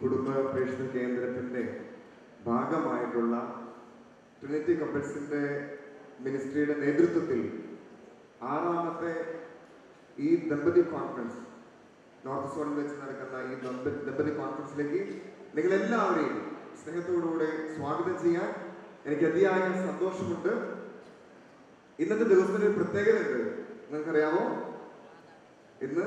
കുടുംബ പ്രേക്ഷണ കേന്ദ്രത്തിന്റെ ഭാഗമായിട്ടുള്ള ട്രിനിറ്റി കപ്പിൾസിന്റെ മിനിസ്ട്രിയുടെ നേതൃത്വത്തിൽ ആറാമത്തെ ഈ ദമ്പതി കോൺഫറൻസ് നോർത്ത് സോണിൽ വെച്ച് നടക്കുന്ന ഈ ദമ്പ- ദമ്പതി കോൺഫറൻസിലേക്ക് നിങ്ങളെല്ലാവരെയും സ്നേഹത്തോടുകൂടെ സ്വാഗതം ചെയ്യാൻ എനിക്ക് അതിയായ സന്തോഷമുണ്ട് ഇന്നത്തെ ദിവസത്തിന് ഒരു പ്രത്യേകതയുണ്ട് നിങ്ങൾക്കറിയാമോ ഇന്ന്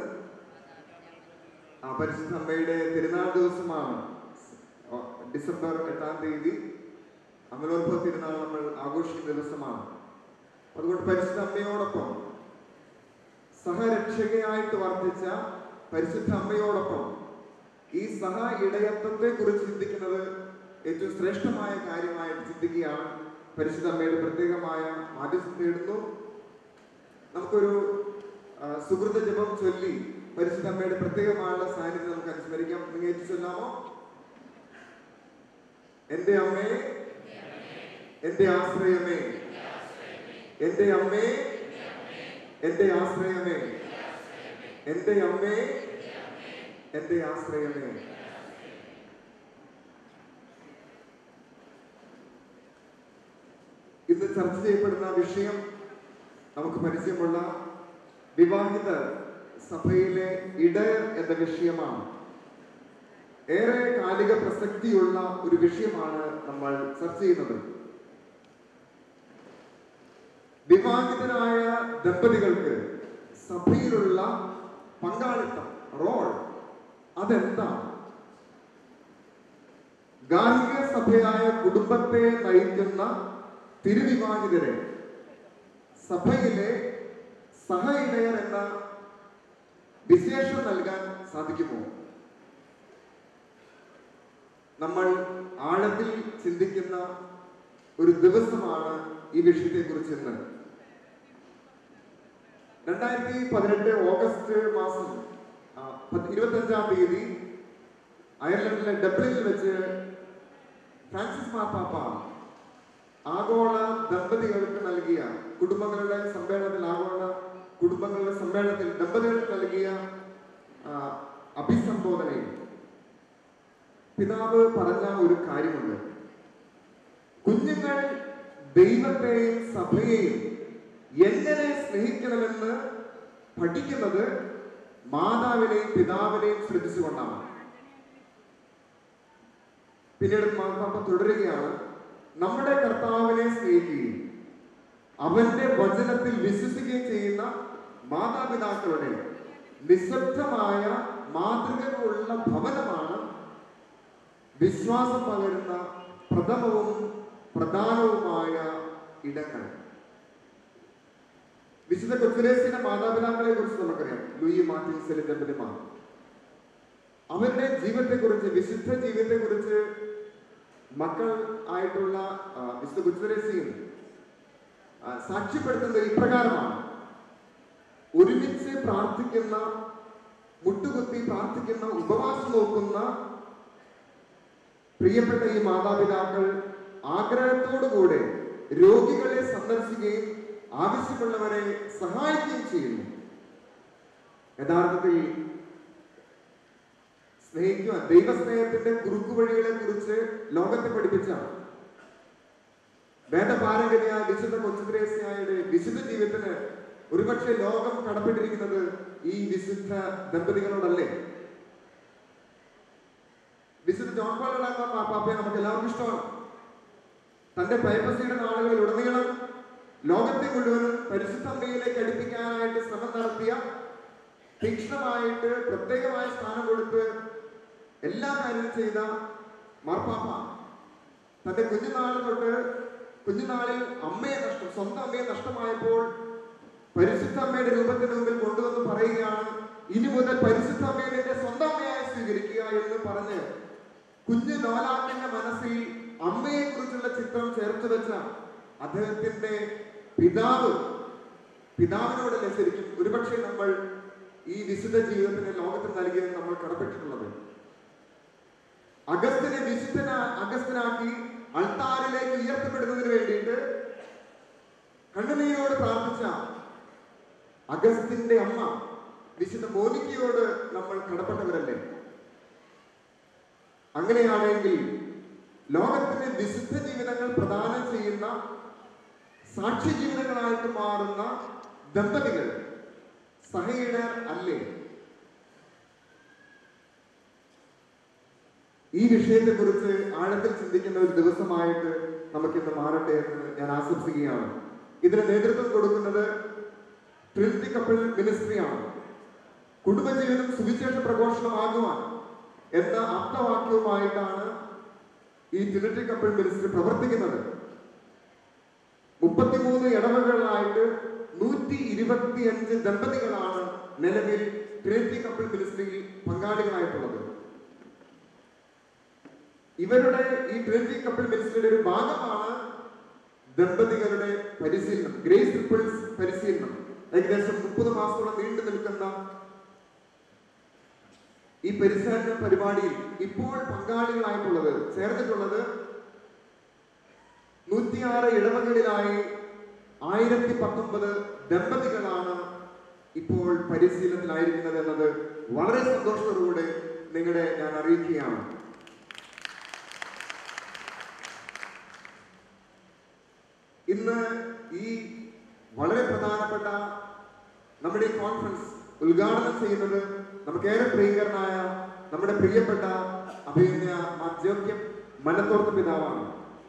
ആ പരിശുദ്ധ അമ്മയുടെ തിരുനാൾ ദിവസമാണ് ഓ, ഡിസംബർ എട്ടാം തീയതി അമലോത്ഭവ തിരുനാൾ നമ്മൾ ആഘോഷിക്കുന്ന ദിവസമാണ് അതുകൊണ്ട് പരിശുദ്ധ അമ്മയോടൊപ്പം സഹരക്ഷകയായിട്ട് വർദ്ധിച്ച പരിശുദ്ധ അമ്മയോടൊപ്പം ഈ സഹ ഇടയത്വത്തെ കുറിച്ച് ചിന്തിക്കുന്നത് ഏറ്റവും ശ്രേഷ്ഠമായ കാര്യമായിട്ട് ചിന്തിക്കുകയാണ് പരിശുദ്ധ അമ്മയുടെ പ്രത്യേകമായ മാധ്യസ്ഥം തേടുന്നു നമുക്കൊരു ആ, സുഹൃത ജപം ചൊല്ലി പരിശുദ്ധ അമ്മയുടെ പ്രത്യേകമായുള്ള സാന്നിധ്യം നമുക്ക് അനുസ്മരിക്കാം നിങ്ങൾ ഏറ്റു ചൊല്ലാമോ എന്റെ അമ്മേ എന്റെ ആശ്രയമേ എന്റെ അമ്മേ എന്റെ ആശ്രയമേ എന്റെ അമ്മേ എന്റെ ആശ്രയമേ ഇന്ന് ചർച്ച ചെയ്യപ്പെടുന്ന വിഷയം നമുക്ക് പരിചയമുള്ള വിവാഹിത സഭയിലെ ഇടയർ എന്ന വിഷയമാണ് ഏറെ കാലിക പ്രസക്തിയുള്ള ഒരു വിഷയമാണ് നമ്മൾ ചർച്ച ചെയ്യുന്നത് വിവാഹിതരായ ദമ്പതികൾക്ക് സഭയിലുള്ള പങ്കാളിത്തം റോൾ അതെന്താണ് ഗാർഹിക സഭയായ കുടുംബത്തെ നയിക്കുന്ന തിരുവിവാഹിതരെ സഭയിലെ സഹ ഇടയർ എന്ന വിശേഷം നൽകാൻ സാധിക്കുമോ നമ്മൾ ആഴത്തിൽ ചിന്തിക്കുന്ന ഒരു ദിവസമാണ് ഈ വിഷയത്തെ കുറിച്ച് ഇന്ന് രണ്ടായിരത്തി പതിനെട്ട് ഓഗസ്റ്റ് മാസം ഇരുപത്തി അഞ്ചാം തീയതി അയർലൻഡിലെ ഡബ്ലിനിൽ വെച്ച് ഫ്രാൻസിസ് മാർപ്പാപ്പ ആഗോള ദമ്പതികൾക്ക് നൽകിയ കുടുംബങ്ങളുടെ സമ്മേളനത്തിൽ ആഗോള കുടുംബങ്ങളുടെ സമ്മേളനത്തിൽ ദമ്പതികൾക്ക് നൽകിയ ആ, അഭിസംബോധനയിൽ പിതാവ് പറഞ്ഞ ഒരു കാര്യമുണ്ട് കുഞ്ഞുങ്ങൾ ദൈവത്തെയും സഭയെയും എങ്ങനെ സ്നേഹിക്കണമെന്ന് പഠിക്കുന്നത് മാതാവിനെയും പിതാവിനെയും ശ്രദ്ധിച്ചുകൊണ്ടാണ് പിന്നീട് മാതാപ്പ തുടരുകയാണ് നമ്മുടെ കർത്താവിനെ സ്നേഹിക്കുകയും അവന്റെ വചനത്തിൽ വിശ്വസിക്കുകയും ചെയ്യുന്ന മാതാപിതാക്കളുടെ നിശബ്ദമായ മാതൃകകളുള്ള ഭവനമാണ് വിശ്വാസം പകരുന്ന പ്രഥമവും പ്രധാനവുമായ ഇടങ്ങൾ വിശുദ്ധ കൊച്ചുരേസിന്റെ മാതാപിതാക്കളെ കുറിച്ച് നമുക്കറിയാം ലൂയി മാർട്ടിൻ സെലിൻ ദമ്പതിമാർ അവരുടെ ജീവിതത്തെ കുറിച്ച് വിശുദ്ധ ജീവിതത്തെ കുറിച്ച് മക്കൾ ആയിട്ടുള്ള ആ, വിശുദ്ധ കൊച്ചുരേസിയും ആ, സാക്ഷ്യപ്പെടുത്തുന്നത് ഇപ്രകാരമാണ് ഒരുമിച്ച് പ്രാർത്ഥിക്കുന്ന മുട്ടുകുത്തി പ്രാർത്ഥിക്കുന്ന ഉപവാസം നോക്കുന്ന പ്രിയപ്പെട്ട ഈ മാതാപിതാക്കൾ ആഗ്രഹത്തോടുകൂടെ രോഗികളെ സന്ദർശിക്കുകയും ആവശ്യമുള്ളവരെ സഹായിക്കുകയും ചെയ്യുന്നു യഥാർത്ഥത്തിൽ സ്നേഹിക്കുക ദൈവസ്നേഹത്തിന്റെ കുറുക്കുവഴികളെ കുറിച്ച് ലോകത്തെ പഠിപ്പിച്ച വേദപാരമ്പര്യ വിശുദ്ധ കൊച്ചുദ്രേസ്യായുടെ വിശുദ്ധ ജീവിതത്തിന് ഒരുപക്ഷെ ലോകം കടപ്പെട്ടിരിക്കുന്നത് ഈ വിശുദ്ധ ദമ്പതികളോടല്ലേ വിശുദ്ധ ജോൺ പോൾ രണ്ടാം മാപ്പാപ്പയെ നമുക്ക് എല്ലാവർക്കും ഇഷ്ടമാണ് തന്റെ പൈപ്പസിയുടെ നാളുകളിൽ ഉടനീളം ലോകത്തെ മുഴുവനും പരിശുദ്ധ അമ്മയിലേക്ക് അടുപ്പിക്കാനായിട്ട് ശ്രമം നടത്തിയ തീക്ഷ്ണമായിട്ട് പ്രത്യേകമായ സ്ഥാനം കൊടുത്ത് എല്ലാ കാര്യവും ചെയ്ത മാർപ്പാപ്പ തന്റെ കുഞ്ഞുനാൾ തൊട്ട് കുഞ്ഞുനാളിൽ അമ്മയെ നഷ്ടം സ്വന്തം അമ്മയെ നഷ്ടമായപ്പോൾ പരിശുദ്ധ അമ്മയുടെ രൂപത്തിന് മുമ്പിൽ കൊണ്ടുവന്ന് പറയുകയാണ് ഇനി മുതൽ പരിശുദ്ധ അമ്മയെ നിന്റെ സ്വന്തം അമ്മയായി സ്വീകരിക്കുക എന്ന് പറഞ്ഞ് കുഞ്ഞു നോലാക്കിന്റെ മനസ്സിൽ അമ്മയെ കുറിച്ചുള്ള ചിത്രം ചേർത്ത് വെച്ച അദ്ദേഹത്തിന്റെ പിതാവ് പിതാവിനോടല്ലേ ശരിക്കും ഒരുപക്ഷെ നമ്മൾ ഈ വിശുദ്ധ ജീവിതത്തിന് ലോകത്തിന് നൽകിയത് നമ്മൾ കടപ്പെട്ടിട്ടുള്ളത് അഗസ്തിനെ വിശുദ്ധന അഗസ്തനാക്കി അൾത്താരിലേക്ക് ഉയർത്തപ്പെടുന്നതിന് വേണ്ടിയിട്ട് കണ്ണുനീരോട് പ്രാർത്ഥിച്ച അഗസ്തിന്റെ അമ്മ വിശുദ്ധ മോനിക്കയോട് നമ്മൾ കടപ്പെട്ടവരല്ലേ അങ്ങനെയാണെങ്കിൽ ലോകത്തിന്റെ വിശുദ്ധ ജീവിതങ്ങൾ പ്രദാനം ചെയ്യുന്ന സാക്ഷ്യ ജീവിതങ്ങളായിട്ട് മാറുന്ന ദമ്പതികൾ സഹയിടർ അല്ലേ ഈ വിഷയത്തെക്കുറിച്ച് ആഴത്തിൽ ചിന്തിക്കുന്ന ഒരു ദിവസമായിട്ട് നമുക്കിന്ന് മാറട്ടെ എന്ന് ഞാൻ ആശംസിക്കുകയാണ് ഇതിന് നേതൃത്വം കൊടുക്കുന്നത് ട്രിനിറ്റി കപ്പിൾ മിനിസ്ട്രിയാണ് കുടുംബജീവിതം സുവിശേഷ പ്രഘോഷണമാകുവാൻ എന്ന ആപ്തവാക്യവുമായിട്ടാണ് ഈ ട്രിനിറ്റി കപ്പിൾ മിനിസ്ട്രി പ്രവർത്തിക്കുന്നത് മുപ്പത്തിമൂന്ന് ഇടവകളിലായിട്ട് നൂറ്റി ഇരുപത്തിയഞ്ച് ദമ്പതികളാണ് നിലവിൽ ട്രിനിറ്റി കപ്പിൾ മിനിസ്ട്രിയിൽ പങ്കാളികളായിട്ടുള്ളത് ഇവരുടെ ഈ ട്രിനിറ്റി കപ്പിൾ മിനിസ്ട്രിയുടെ ഒരു ഭാഗമാണ് ദമ്പതികളുടെ പരിശീലനം ഗ്രേസ് ട്രിപ്പിൾസ് പരിശീലനം ഏകദേശം മുപ്പത് മാസത്തോളം നീണ്ടു നിൽക്കുന്ന ഈ പരിശീലന പരിപാടിയിൽ ഇപ്പോൾ പങ്കാളികളായിട്ടുള്ളത് ചേർന്നിട്ടുള്ളത് നൂറ്റിയാറ് ഇടവകളിലായി ആയിരത്തി പത്തൊമ്പത് ദമ്പതികളാണ് ഇപ്പോൾ പരിശീലനത്തിലായിരിക്കുന്നത് എന്നത് വളരെ സന്തോഷത്തോടുകൂടെ നിങ്ങളെ ഞാൻ അറിയിക്കുകയാണ് ഇന്ന് ഈ വളരെ പ്രധാനപ്പെട്ട നമ്മുടെ ഈ കോൺഫറൻസ് ഉദ്ഘാടനം ചെയ്യുന്നത് നമുക്കേറെ പ്രിയങ്കരനായ നമ്മുടെ പ്രിയപ്പെട്ട അഭിനയ മാധ്യോക്യം മനത്തോർത്ത പിതാവാണ്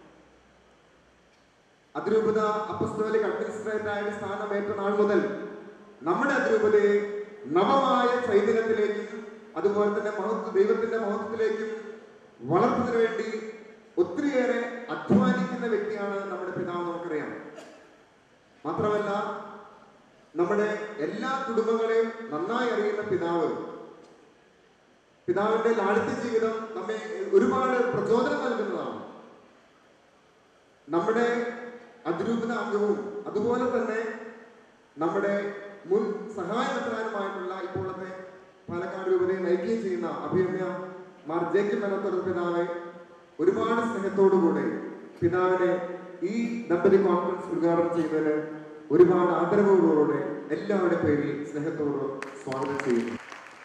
അതിരൂപത അപ്പസ്തോലിക് അഡ്മിനിസ്ട്രേറ്ററായ സ്ഥാനമേറ്റ നാൾ മുതൽ നമ്മുടെ അതിരൂപതയെ നവമായ ചൈതന്യത്തിലേക്കും അതുപോലെ തന്നെ മഹത്വ ദൈവത്തിന്റെ മഹത്വത്തിലേക്കും വളർത്തുന്നതിന് വേണ്ടി ഒത്തിരിയേറെ അധ്വാനിക്കുന്ന വ്യക്തിയാണ് നമ്മുടെ പിതാവ് നമുക്കറിയാം മാത്രമല്ല നമ്മുടെ എല്ലാ കുടുംബങ്ങളെയും നന്നായി അറിയുന്ന പിതാവ് പിതാവിന്റെ ലാളിത്യ ജീവിതം നമ്മെ ഒരുപാട് പ്രചോദനം നൽകുന്നതാണ് നമ്മുടെ അതിരൂപത അംഗവും അതുപോലെ തന്നെ നമ്മുടെ മുൻ സഹായമെത്രാനുമായിട്ടുള്ള ഇപ്പോഴത്തെ പാലക്കാട് രൂപതയെ നയിക്കുകയും ചെയ്യുന്ന അഭിയമ്യ മാർ ജേക്കബ് മെനത്തോട് പിതാവെ ഒരുപാട് സ്നേഹത്തോടുകൂടെ പിതാവിനെ ഈ ദമ്പതി കോൺഫറൻസ് ഉദ്ഘാടനം ചെയ്യുന്നതിന് ഒരുപാട് ആദരവോടുകൂടെ എല്ലാവരുടെ പേരിൽ സ്നേഹത്തോടും സ്വാഗതം ചെയ്യുന്നു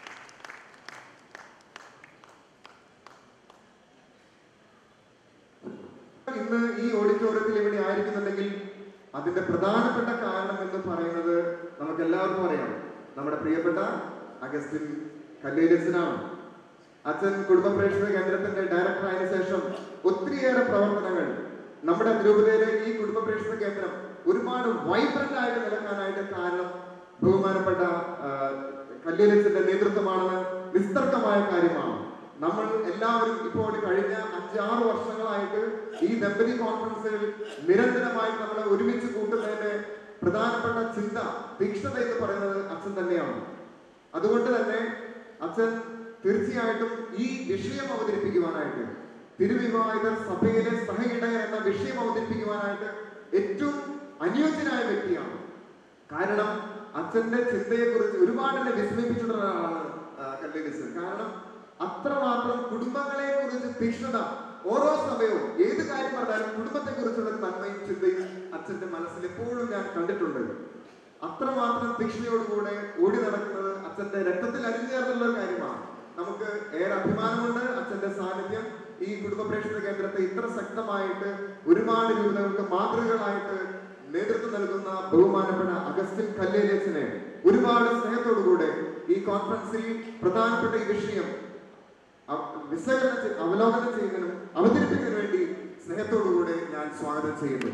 ഇന്ന് ഈ ഓഡിറ്റോറിയത്തിൽ ഇവിടെ ആയിരിക്കുന്നുണ്ടെങ്കിൽ അതിന്റെ പ്രധാനപ്പെട്ട കാരണം എന്ന് പറയുന്നത് നമുക്ക് എല്ലാവർക്കും അറിയാം നമ്മുടെ പ്രിയപ്പെട്ട അഗസ്റ്റിൻ കല്ലേലച്ചനാണ് അച്ഛൻ കുടുംബ പ്രേക്ഷക കേന്ദ്രത്തിന്റെ ഡയറക്ടർ ആയതിനു ശേഷം ഒത്തിരിയേറെ പ്രവർത്തനങ്ങൾ നമ്മുടെ അതിരൂപതയിലെ ഈ കുടുംബ പ്രേക്ഷക കേന്ദ്രം ഒരുപാട് വൈബ്രന്റ് ആയിട്ട് നിലക്കാനായിട്ട് കാരണം ബഹുമാനപ്പെട്ട കല്ലേലച്ചന്റെ നേതൃത്വമാണെന്ന് നിസ്തർക്കമായ കാര്യമാണ് നമ്മൾ എല്ലാവരും ഇപ്പോൾ കഴിഞ്ഞ അഞ്ചാറ് വർഷങ്ങളായിട്ട് ഈ ദമ്പതി കോൺഫറൻസുകൾ നിരന്തരമായി നമ്മളെ ഒരുമിച്ച് കൂട്ടുന്നതിന്റെ പ്രധാനപ്പെട്ട ചിന്ത തീക്ഷ്ണത എന്ന് പറയുന്നത് അച്ഛൻ തന്നെയാണ് അതുകൊണ്ട് തന്നെ അച്ഛൻ തീർച്ചയായിട്ടും ഈ വിഷയം അവതരിപ്പിക്കുവാനായിട്ട് തിരുവിവാഹിതർ സഭയിലെ സഹയിടയർ എന്ന വിഷയം അവതരിപ്പിക്കുവാനായിട്ട് ഏറ്റവും അനുയോജ്യനായ വ്യക്തിയാണ് കാരണം അച്ഛന്റെ ചിന്തയെ കുറിച്ച് ഒരുപാട് എന്നെ വിസ്മയിപ്പിച്ചിട്ടുള്ള ഒരാളാണ് കല്ലേലിസ് കാരണം അത്രമാത്രം കുടുംബങ്ങളെ കുറിച്ച് തീക്ഷ്ണത ഓരോ സമയവും ഏത് കാര്യം പറഞ്ഞാലും കുടുംബത്തെ കുറിച്ചുള്ള നന്മയും ചിന്തയും അച്ഛന്റെ മനസ്സിൽ എപ്പോഴും ഞാൻ കണ്ടിട്ടുണ്ട് അത്രമാത്രം തീക്ഷ്ണയോടുകൂടെ ഓടി നടക്കുന്നത് അച്ഛന്റെ രക്തത്തിൽ അലിഞ്ഞേർന്നുള്ള ഒരു കാര്യമാണ് നമുക്ക് ഏറെ അഭിമാനമുണ്ട് അച്ഛന്റെ സാന്നിധ്യം ഈ കുടുംബ പ്രേക്ഷക കേന്ദ്രത്തെ ഇത്ര ശക്തമായിട്ട് ഒരുപാട് രൂപതകൾക്ക് മാതൃകകളായിട്ട് നേതൃത്വം നൽകുന്ന ബഹുമാനപ്പെട്ട അഗസ്റ്റിൻ കല്ലേലച്ചനെ ഒരുപാട് സ്നേഹത്തോടുകൂടെ ഈ കോൺഫറൻസിൽ പ്രധാനപ്പെട്ട ഈ വിഷയം അവ- വിശകലനം ചെയ്- അവലോകനം ചെയ്യുന്നതിനും അവതരിപ്പിക്കുന്നതിനു വേണ്ടി സ്നേഹത്തോടുകൂടെ ഞാൻ സ്വാഗതം ചെയ്യുന്നു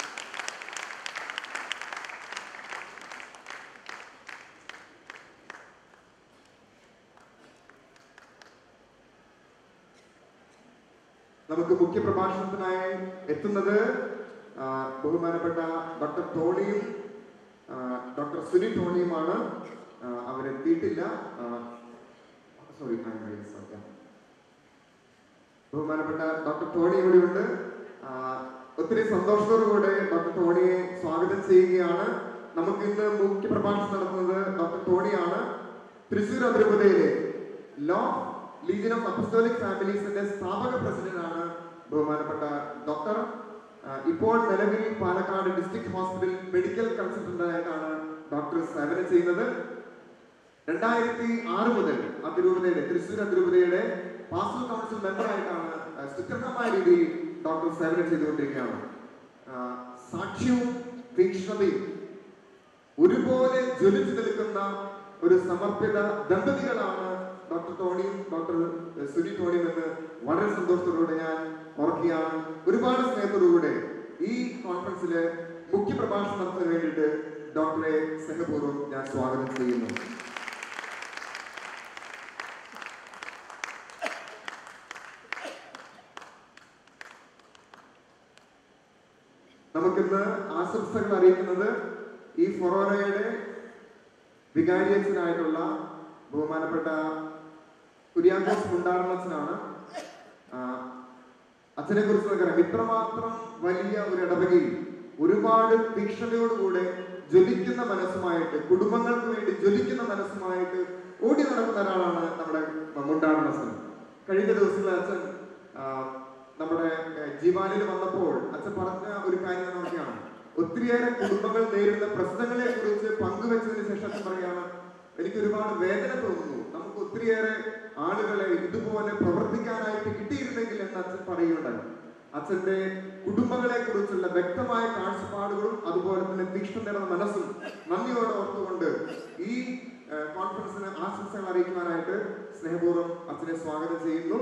നമുക്ക് മുഖ്യ പ്രഭാഷണത്തിനായി എത്തുന്നത് ആ, ബഹുമാനപ്പെട്ട ഡോക്ടർ ടോണിയും ആ, ഡോക്ടർ സുനി ടോണിയുമാണ് ആ, അവരെത്തിയിട്ടില്ല സോറി ബഹുമാനപ്പെട്ട ഡോക്ടർ ടോണി ഇവിടെയുണ്ട് ആ, ഒത്തിരി സന്തോഷത്തോടുകൂടെ ഡോക്ടർ ടോണിയെ സ്വാഗതം ചെയ്യുകയാണ് നമുക്ക് ഇന്ന് മുഖ്യ പ്രഭാഷണം നടത്തുന്നത് ഡോക്ടർ ടോണിയാണ് തൃശൂർ അതിരൂപതയിലെ ലോ ലീജിയൻ ഓഫ് അപ്പസ്റ്റോലിക് ഫാമിലീസിന്റെ സ്ഥാപക പ്രസിഡന്റാണ് ബഹുമാനപ്പെട്ട ഡോക്ടർ ആ, ഇപ്പോൾ നിലവിൽ Palakkad district hospital medical consultant ആയിട്ടാണ് ഡോക്ടർ സേവനം ചെയ്യുന്നത് രണ്ടായിരത്തി ആറ് മുതൽ അതിരൂപതയുടെ തൃശ്ശൂർ അതിരൂപതയുടെ പാസ്റ്റൽ കൗൺസിൽ മെമ്പറായിട്ടാണ് ആ, സ്തുത്യർഹമായ രീതിയിൽ ഡോക്ടർ സേവനം ചെയ്തുകൊണ്ടിരിക്കുകയാണ് ആ, സാക്ഷ്യവും തീക്ഷ്ണതയും ഒരുപോലെ ജ്വലിച്ചു നിൽക്കുന്ന ഒരു സമർപ്പിത ദമ്പതികളാണ് ഡോക്ടർ ടോണിയും ഡോക്ടർ സുനി ടോണിയും എന്ന് വളരെ സന്തോഷത്തോടുകൂടെ ഞാൻ ഓർക്കുകയാണ് ഒരുപാട് സ്നേഹത്തോടുകൂടെ ഈ കോൺഫറൻസില് മുഖ്യ പ്രഭാഷണം നടത്തുന്നതിന് വേണ്ടിയിട്ട് ഡോക്ടറെ സ്നേഹപൂർവ്വം ഞാൻ സ്വാഗതം ചെയ്യുന്നു നമുക്കിന്ന് ആശംസകൾ അറിയിക്കുന്നത് ഈ ഫൊറോനയുടെ വികാരിയച്ഛനായിട്ടുള്ള ബഹുമാനപ്പെട്ട കുര്യാക്കോസ് കുണ്ടാരണച്ചനാണ് അച്ഛനെ കുറിച്ച് നമുക്കറിയാം ഇത്രമാത്രം വലിയ ഒരു ഇടവകയിൽ ഒരുപാട് തീക്ഷണതയോടുകൂടെ ജ്വലിക്കുന്ന മനസ്സുമായിട്ട് കുടുംബങ്ങൾക്ക് വേണ്ടി ജ്വലിക്കുന്ന മനസ്സുമായിട്ട് ഓടി നടക്കുന്ന ഒരാളാണ് നമ്മുടെ മുണ്ടാരണസൻ കഴിഞ്ഞ ദിവസങ്ങളിൽ അച്ഛൻ ആ, നമ്മുടെ ജീവാനിൽ വന്നപ്പോൾ അച്ഛൻ പറഞ്ഞ ഒരു കാര്യം ഞാൻ ഓർക്കുകയാണ് ഒത്തിരിയേറെ കുടുംബങ്ങൾ നേരിടുന്ന പ്രശ്നങ്ങളെ കുറിച്ച് പങ്കുവെച്ചതിന് ശേഷം അച്ഛൻ പറയാണ് എനിക്ക് ഒരുപാട് വേദന തോന്നുന്നു നമുക്ക് ഒത്തിരിയേറെ ആളുകളെ ഇതുപോലെ പ്രവർത്തിക്കാനായിട്ട് കിട്ടിയിരുന്നെങ്കിൽ എന്ന് അച്ഛൻ പറയുകയുണ്ടായി അച്ഛന്റെ കുടുംബങ്ങളെ കുറിച്ചുള്ള വ്യക്തമായ കാഴ്ചപ്പാടുകളും അതുപോലെ തന്നെ തീക്ഷ്ണതയുടെ മനസ്സും നന്ദിയോടെ ഓർത്തുകൊണ്ട് ഈ ഏഹ്, കോൺഫറൻസിന് ആശംസകൾ അറിയിക്കുവാനായിട്ട് സ്നേഹപൂർവ്വം അച്ഛനെ സ്വാഗതം ചെയ്യുന്നു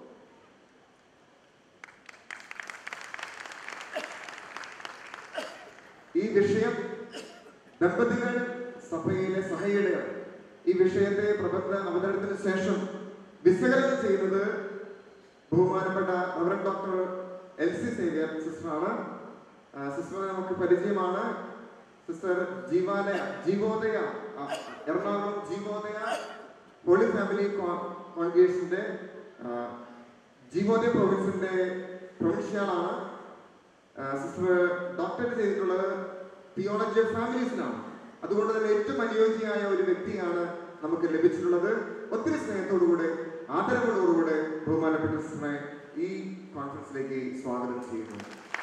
ഈ വിഷയം ദമ്പതികൾ സഭയിലെ സഹയിടയാണ് ഈ വിഷയത്തെ പ്രബന്ധ അവതരണത്തിന് ശേഷം വിശകലനം ചെയ്യുന്നത് ബഹുമാനപ്പെട്ട reverend doctor L C Xavier സിസ്റ്ററാണ് ആ, സിസ്റ്ററെ നമുക്ക് പരിചയമാണ് സിസ്റ്റർ ജീവാലയ ജീവോദയ ആ, എറണാകുളം ജീവോദയ ഹോളി ഫാമിലി കോൺഗ്രേഷന്റെ ജീവോദയ പ്രൊവിൻസിന്റെ പ്രൊവിൻഷ്യലാണ് സിസ്റ്റർ ഡോക്ടറേറ്റ് ചെയ്തിട്ടുള്ളത് തിയോളജി ഓഫ് ഫാമിലീസിനാണ് അതുകൊണ്ട് തന്നെ ഏറ്റവും അനുയോജ്യമായ ഒരു വ്യക്തിയാണ് നമുക്ക് ലഭിച്ചിട്ടുള്ളത് ഒത്തിരി സ്നേഹത്തോടുകൂടെ ആദരവോടുകൂടെ ബഹുമാനപ്പെട്ട സിസ്റ്ററെ ഈ കോൺഫറൻസിലേക്ക് സ്വാഗതം ചെയ്യുന്നു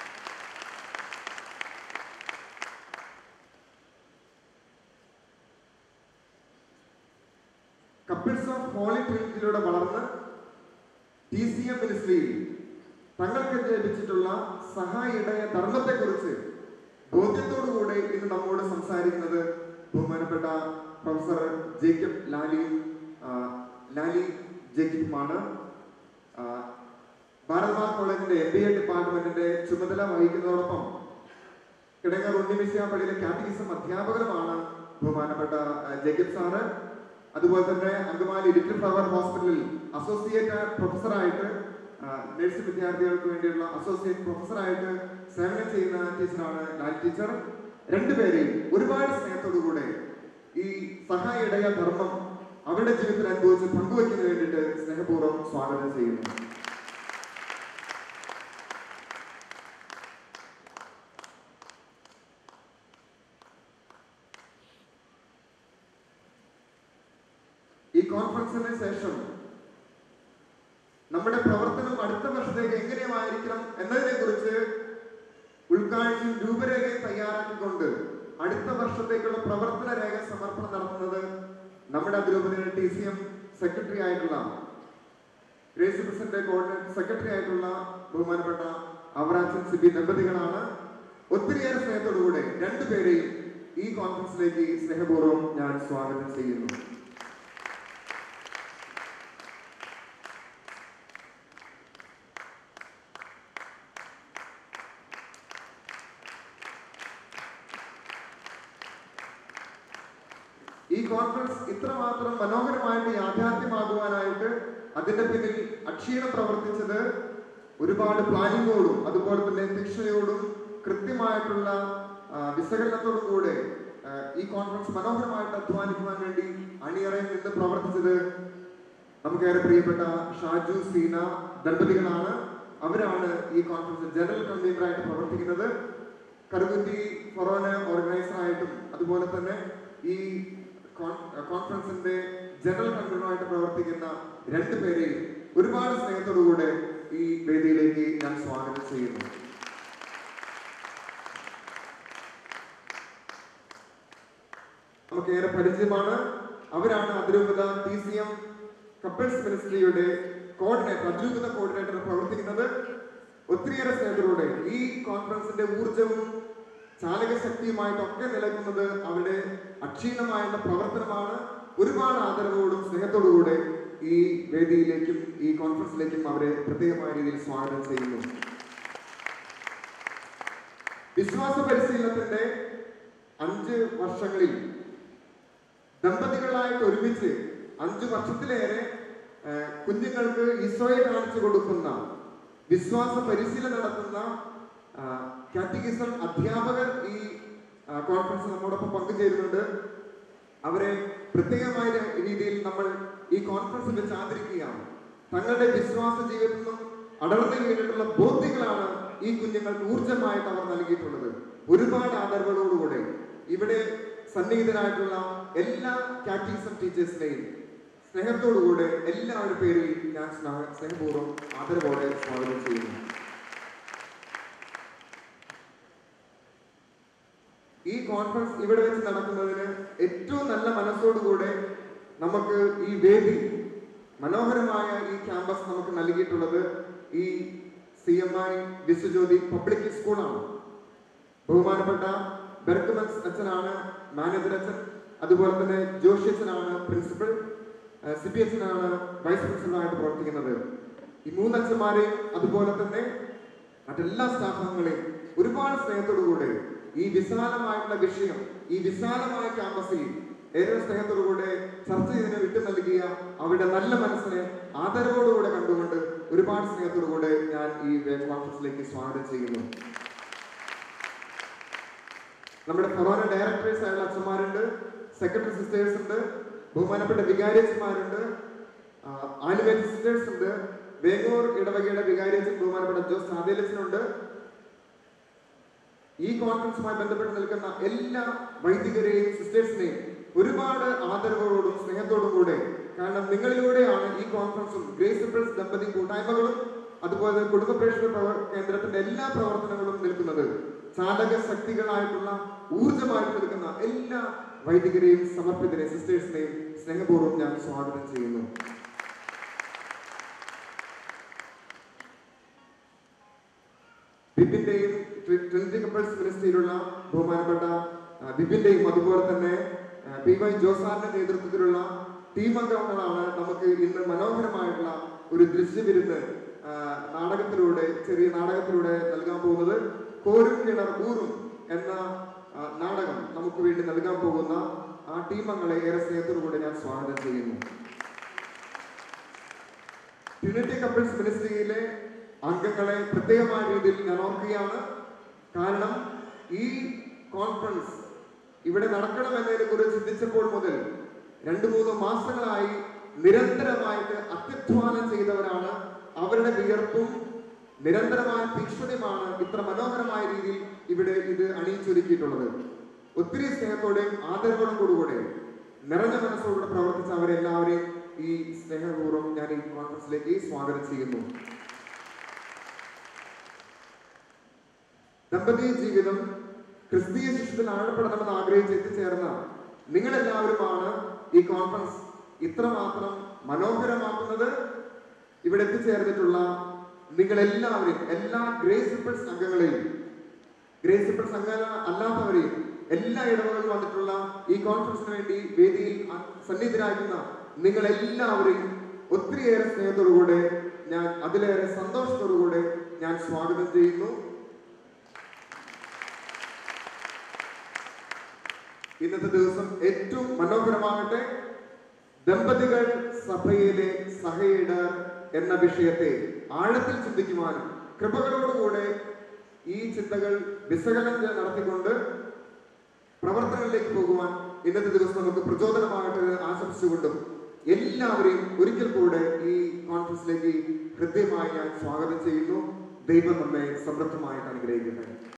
കപ്പിൾസ് ഓഫ് ഹോളി ട്രിനിറ്റിയിലൂടെ വളർന്ന് ടി സി എം മിനിസ്ട്രിയിൽ തങ്ങൾക്ക് ലഭിച്ചിട്ടുള്ള സഹായിടയ ധർമ്മത്തെക്കുറിച്ച് ബോധ്യത്തോടുകൂടെ ഇന്ന് നമ്മോട് സംസാരിക്കുന്നത് ബഹുമാനപ്പെട്ട പ്രൊഫസർ ജേക്കബ് ലാലിയും ആ, ലാലി ജേക്കബുമാണ് ആ, ഭാരതമാർ കോളേജിന്റെ എം ബി എ ഡിപ്പാർട്ട്മെന്റിന്റെ ചുമതല വഹിക്കുന്നതോടൊപ്പം കിടങ്ങർ ഉണ്ണിമിശ്യ പള്ളിയിലെ കാറ്റഗിസം അധ്യാപകരുമാണ് ബഹുമാനപ്പെട്ട ആ, ജേക്കബ് സാറ് അതുപോലെ തന്നെ അങ്കമാലി ലിറ്റിൽ ഫ്ലവർ ഹോസ്പിറ്റലിൽ അസോസിയേറ്റ് പ്രൊഫസറായിട്ട് നഴ്സിംഗ് വിദ്യാർത്ഥികൾക്ക് വേണ്ടിയുള്ള അസോസിയേറ്റ് പ്രൊഫസറായിട്ട് സേവനം ചെയ്യുന്ന ടീച്ചറാണ് ലാൽ ടീച്ചർ രണ്ടുപേരെയും ഒരുപാട് സ്നേഹത്തോടുകൂടെ ഈ സഹായിടയ ധർമ്മം അവരുടെ ജീവിതത്തിൽ അനുഭവിച്ച് പങ്കുവയ്ക്കുന്നതിന് വേണ്ടിയിട്ട് സ്നേഹപൂർവ്വം സ്വാഗതം ചെയ്യുന്നു ഈ കോൺഫറൻസിന് ശേഷം നമ്മുടെ പ്രവർത്തനം അടുത്ത വർഷത്തേക്ക് എങ്ങനെയായിരിക്കണം എന്നതിനെ കുറിച്ച് ഉൾക്കാഴ്ചയും രൂപരേഖയും തയ്യാറാക്കിക്കൊണ്ട് അടുത്ത വർഷത്തേക്കുള്ള പ്രവർത്തന രേഖ സമർപ്പണം നടത്തുന്നത് നമ്മുടെ അതിരൂപതയുടെ ടി സി എം സെക്രട്ടറി ആയിട്ടുള്ള ഗ്രേസ് പ്രസിഡന്റ് കോർഡിനേറ്റ് സെക്രട്ടറി ആയിട്ടുള്ള ബഹുമാനപ്പെട്ട അവറാച്ചൻ സിബി ദമ്പതികളാണ് ഒത്തിരിയേറെ സ്നേഹത്തോടുകൂടെ രണ്ടുപേരെയും ഈ കോൺഫറൻസിലേക്ക് സ്നേഹപൂർവ്വം ഞാൻ സ്വാഗതം ചെയ്യുന്നു ഈ കോൺഫറൻസ് ഇത്രമാത്രം മനോഹരമായിട്ട് യാഥാർത്ഥ്യമാകുവാനായിട്ട് അതിന്റെ പിന്നിൽ അക്ഷീണം പ്രവർത്തിച്ചത് ഒരുപാട് പ്ലാനിങ്ങോടും അതുപോലെ തന്നെ തീക്ഷണയോടും കൃത്യമായിട്ടുള്ള ആ, വിശകലനത്തോടും കൂടെ ആ, ഈ കോൺഫറൻസ് മനോഹരമായിട്ട് അധ്വാനിക്കുവാൻ വേണ്ടി അണിയറയിൽ നിന്ന് പ്രവർത്തിച്ചത് നമുക്കേറെ പ്രിയപ്പെട്ട ഷാജു സീന ദമ്പതികളാണ് അവരാണ് ഈ കോൺഫറൻസ് ജനറൽ കൺവീനറായിട്ട് പ്രവർത്തിക്കുന്നത് കറുകുറ്റി ഫൊറോന ഓർഗനൈസറായിട്ടും അതുപോലെ തന്നെ ഈ കോൺ- കോൺഫറൻസിന്റെ ജനറൽ കൺവീനറായിട്ട് പ്രവർത്തിക്കുന്ന രണ്ടു പേരെയും ഒരുപാട് സ്നേഹത്തോടുകൂടെ ഈ വേദിയിലേക്ക് ഞാൻ സ്വാഗതം ചെയ്യുന്നു നമുക്കേറെ പരിചയമാണ് അവരാണ് അതിരൂപത ടി സി എം കപ്പിൾസ് മിനിസ്ട്രിയുടെ കോർഡിനേറ്റർ അതിരൂപത കോർഡിനേറ്റർ പ്രവർത്തിക്കുന്നത് ഒത്തിരിയേറെ സ്നേഹത്തോടെ ഈ കോൺഫറൻസിന്റെ ഊർജവും ചാലകശക്തിയുമായിട്ടൊക്കെ നിലനിൽക്കുന്നത് അവരുടെ അക്ഷീണമായുള്ള പ്രവർത്തനമാണ് ഒരുപാട് ആദരവോടും സ്നേഹത്തോടുകൂടെ ഈ വേദിയിലേക്കും ഈ കോൺഫറൻസിലേക്കും അവരെ പ്രത്യേകമായ രീതിയിൽ സ്വാഗതം ചെയ്യുന്നു വിശ്വാസ പരിശീലനത്തിന്റെ അഞ്ച് വർഷങ്ങളിൽ ദമ്പതികളായിട്ട് ഒരുമിച്ച് അഞ്ചു വർഷത്തിലേറെ ആ, കുഞ്ഞുങ്ങൾക്ക് ഈശോയെ കാണിച്ചു കൊടുക്കുന്ന വിശ്വാസ പരിശീലനം നടത്തുന്ന കാറ്റഗിസം അധ്യാപകർ ഈ ആ, കോൺഫറൻസ് നമ്മോടൊപ്പം പങ്കുചേരുന്നുണ്ട് അവരെ പ്രത്യേകമായ രീതിയിൽ നമ്മൾ ഈ കോൺഫറൻസിൽ വെച്ച് ആദരിക്കുകയാണ് തങ്ങളുടെ വിശ്വാസ ജീവിതത്തിൽ നിന്നും അടർന്നു വീണിട്ടുള്ള ബോധ്യങ്ങളാണ് ഈ കുഞ്ഞുങ്ങൾക്ക് ഊർജമായിട്ട് അവർ നൽകിയിട്ടുള്ളത് ഒരുപാട് ആദരവുകളോടുകൂടെ ഇവിടെ സന്നിഹിതരായിട്ടുള്ള എല്ലാ കാറ്റീസം ടീച്ചേഴ്സിനെയും സ്നേഹത്തോടുകൂടെ എല്ലാവരുടെ പേരിൽ ഞാൻ സ്നേഹ- സ്നേഹപൂർവ്വം ആദരവോടെ സ്വാഗതം ചെയ്യുന്നു ഈ കോൺഫറൻസ് ഇവിടെ വെച്ച് നടക്കുന്നതിന് ഏറ്റവും നല്ല മനസ്സോടുകൂടെ നമുക്ക് ഈ വേദി മനോഹരമായ ഈ ക്യാമ്പസ് നമുക്ക് നൽകിയിട്ടുള്ളത് ഈ C M I Vishwajyothi public സ്കൂളാണ് ബഹുമാനപ്പെട്ട ബെർക്കുമൻസ് അച്ഛനാണ് മാനേജർ അച്ഛൻ അതുപോലെ തന്നെ ജോഷി അച്ഛനാണ് പ്രിൻസിപ്പൽ സി പി അച്ഛനാണ് വൈസ് പ്രിൻസിപ്പലായിട്ട് പ്രവർത്തിക്കുന്നത് ഈ മൂന്ന് അച്ഛന്മാരെയും അതുപോലെ തന്നെ മറ്റെല്ലാ സ്റ്റാഫംഗങ്ങളെയും ഒരുപാട് സ്നേഹത്തോടുകൂടെ ഈ വിശാലമായിട്ടുള്ള വിഷയം ഈ വിശാലമായ ക്യാമ്പസിൽ ഏറെ സ്നേഹത്തോടുകൂടെ ചർച്ച ചെയ്തതിന് വിട്ടു നൽകിയ അവരുടെ നല്ല മനസ്സിനെ ആദരവോടുകൂടെ കണ്ടുകൊണ്ട് ഒരുപാട് സ്നേഹത്തോടുകൂടെ ഞാൻ ഈ കോൺഫറൻസിലേക്ക് സ്വാഗതം ചെയ്യുന്നു നമ്മുടെ ഫൊറോന ഡയറക്ടേഴ്സ് ആയുള്ള അച്ഛന്മാരുണ്ട് സെക്രട്ടറി സിസ്റ്റേഴ്സ് ഉണ്ട് ബഹുമാനപ്പെട്ട വികാരിയച്ഛന്മാരുണ്ട് ആലുവേറ്റ് സിസ്റ്റേഴ്സ് ഉണ്ട് വേങ്ങൂർ ഇടവകയുടെ വികാരിയച്ഛൻ ബഹുമാനപ്പെട്ട ജോസ് സാദേലച്ചനുണ്ട് ഈ കോൺഫറൻസുമായി ബന്ധപ്പെട്ട് നിൽക്കുന്ന എല്ലാ വൈദികരെയും സിസ്റ്റേഴ്സിനെയും ഒരുപാട് ആദരവോടും സ്നേഹത്തോടും കൂടെ കാരണം നിങ്ങളിലൂടെയാണ് ഈ കോൺഫറൻസും ഗ്രേസ് പിൾസ് ദമ്പതി കൂട്ടായ്മകളും അതുപോലെ തന്നെ കുടുംബ പ്രേക്ഷക പ്രവർ- കേന്ദ്രത്തിന്റെ എല്ലാ പ്രവർത്തനങ്ങളും നിൽക്കുന്നത് ചാലക ശക്തികളായിട്ടുള്ള ഊർജമായിട്ട് നിൽക്കുന്ന എല്ലാ വൈദികരെയും സമർപ്പിതരെ സിസ്റ്റേഴ്സിനെയും സ്നേഹപൂർവ്വം ഞാൻ സ്വാഗതം ചെയ്യുന്നു ബിബിന്റെയും ട്രിനിറ്റി കപ്പിൾസ് മിനിസ്ട്രിയിലുള്ള ബഹുമാനപ്പെട്ട ആ, ബിബിന്റെയും അതുപോലെ തന്നെ ആ, പി വൈ ജോസാറിന്റെ നേതൃത്വത്തിലുള്ള ടീം അംഗങ്ങളാണ് നമുക്ക് ഇന്ന് മനോഹരമായിട്ടുള്ള ഒരു ദൃശ്യവിരുന്ന് ആ, നാടകത്തിലൂടെ ചെറിയ നാടകത്തിലൂടെ നൽകാൻ പോകുന്നത് കോരും കിണർ ഊറും എന്ന ആ, നാടകം നമുക്ക് വേണ്ടി നൽകാൻ പോകുന്ന ആ ടീം അംഗങ്ങളെ ഏറെ സ്നേഹത്തോടുകൂടെ ഞാൻ സ്വാഗതം ചെയ്യുന്നു ട്രിനിറ്റി കപ്പിൾസ് മിനിസ്ട്രിയിലെ അംഗങ്ങളെ പ്രത്യേകമായ രീതിയിൽ ഞാൻ ഓർക്കുകയാണ് കാരണം ഈ കോൺഫറൻസ് ഇവിടെ നടക്കണമെന്നതിനെ കുറിച്ച് ചിന്തിച്ചപ്പോൾ മുതൽ രണ്ടു മൂന്ന് മാസങ്ങളായി നിരന്തരമായിട്ട് അത്യധ്വാനം ചെയ്തവരാണ് അവരുടെ വിയർപ്പും നിരന്തരമായ തീക്ഷ്ണതയുമാണ് ഇത്ര മനോഹരമായ രീതിയിൽ ഇവിടെ ഇത് അണിയിച്ചൊരുക്കിയിട്ടുള്ളത് ഒത്തിരി സ്നേഹത്തോടെയും ആദരവോടും കൂടെ നിറഞ്ഞ മനസ്സോടെ പ്രവർത്തിച്ച അവരെല്ലാവരെയും ഈ സ്നേഹപൂർവ്വം ഞാൻ ഈ കോൺഫറൻസിലേക്ക് സ്വാഗതം ചെയ്യുന്നു ദമ്പതി ജീവിതം ക്രിസ്തീയ ശിഷ്യത്തിൽ ആഴപ്പെടണമെന്ന് ആഗ്രഹിച്ച് എത്തിച്ചേർന്ന നിങ്ങളെല്ലാവരുമാണ് ഈ കോൺഫറൻസ് ഇത്രമാത്രം മനോഹരമാക്കുന്നത് ഇവിടെ എത്തിച്ചേർന്നിട്ടുള്ള നിങ്ങളെല്ലാവരെയും എല്ലാ ഗ്രേസ് റിപ്പിൾസ് അംഗങ്ങളെയും ഗ്രേസ് റിപ്പിൾസ് അംഗ അല്ലാത്തവരെയും എല്ലാ ഇടവകളിലും വന്നിട്ടുള്ള ഈ കോൺഫറൻസിന് വേണ്ടി വേദിയിൽ അ- സന്നിഹിതരാകുന്ന നിങ്ങളെല്ലാവരെയും ഒത്തിരിയേറെ സ്നേഹത്തോടുകൂടെ ഞാൻ അതിലേറെ സന്തോഷത്തോടുകൂടെ ഞാൻ സ്വാഗതം ചെയ്യുന്നു ഇന്നത്തെ ദിവസം ഏറ്റവും മനോഹരമാകട്ടെ ദമ്പതികൾ സഭയിലെ സഹയിടർ എന്ന വിഷയത്തെ ആഴത്തിൽ ചിന്തിക്കുവാനും കൃപകളോടുകൂടെ ഈ ചിന്തകൾ വിശകലനം ചെയ്ത് നടത്തിക്കൊണ്ട് പ്രവർത്തനങ്ങളിലേക്ക് പോകുവാൻ ഇന്നത്തെ ദിവസം നമുക്ക് പ്രചോദനമാകട്ടെ എന്ന് ആശംസിച്ചുകൊണ്ടും എല്ലാവരെയും ഒരിക്കൽ കൂടെ ഈ കോൺഫറൻസിലേക്ക് ഹൃദ്യമായി ഞാൻ സ്വാഗതം ചെയ്യുന്നു ദൈവം നമ്മെ സമൃദ്ധമായിട്ട് അനുഗ്രഹിക്കട്ടെ